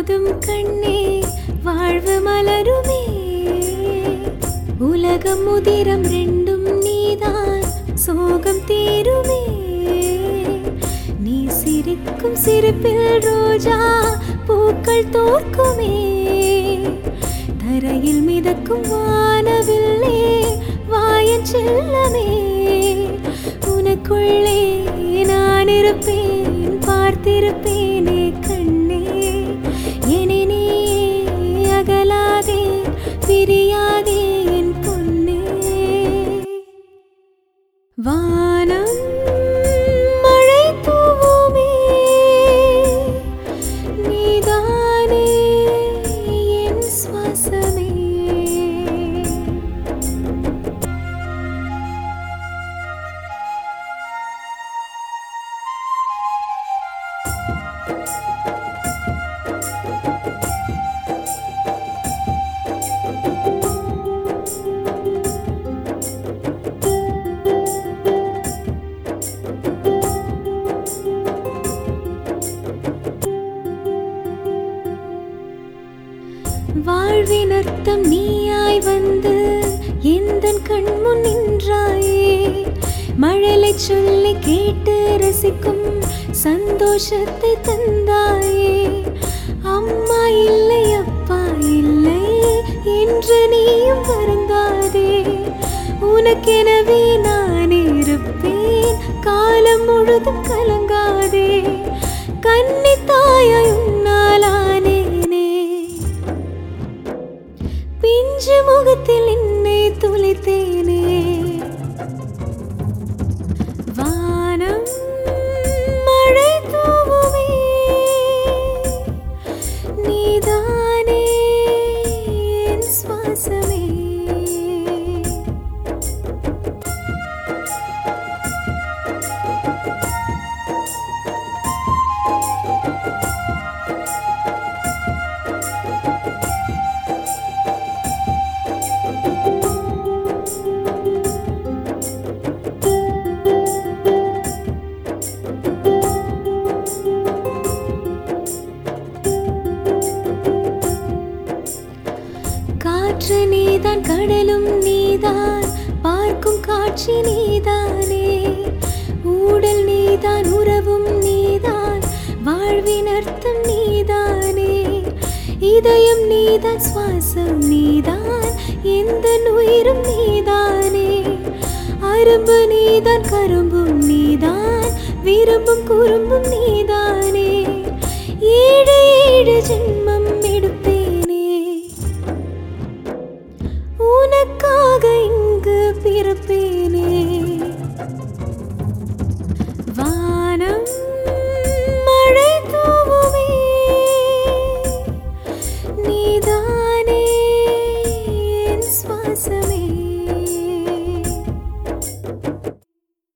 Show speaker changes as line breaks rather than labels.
போதும் கண்ணே வாழ்வு மலருமே உலகம் உதிரம் ரெண்டும் நீதான் சோகம் தீருமே நீ சிரிக்கும் சிரிப்பில் ரோஜா பூக்கள் தோற்குமே தரையில் மிதக்கும் வானவில்லே வாயன் செல்லமே உனக்குள்ளே நான் இருப்பேன் பார்த்திருப்பேனே கண்ணே என்னை நீ அகலாதே பிரியாதே என் பொன்னே வானம் மழை தூவுமே நீதானே என் சுவாசமே வாழ்வின் அர்த்தம் நீயாய் வந்து எந்தன் கண்முன் நின்றாயே மழலை சொல்லி கேட்டு ரசிக்கும் சந்தோஷத்தை தந்தாயே அம்மா இல்லை அப்பா இல்லை என்று நீயும் வருந்தாதே உனக்கெனவே நான் இருப்பேன் காலம் முழுதும் கலங்காதே கன்னி தாயாய் உன்னாலானேனே பிஞ்சு முகத்தில் என்னை துளைத்தேனே வானம் மழை தூவுமே நீதானே என் சுவாசமே காற்று நீதான் கடலும் நீதான் பார்க்கும் காட்சி நீதானே ஊடல் நீதான் உறவும் நீதான் வாழ்வின் அர்த்தம் நீதானே இதயம் நீதான் சுவாசம் நீதான் எந்த உயிரும் நீதானே அரும்பு நீதான் கரும்பும் நீதான் விரும்பும் குறும்பும் நீதான்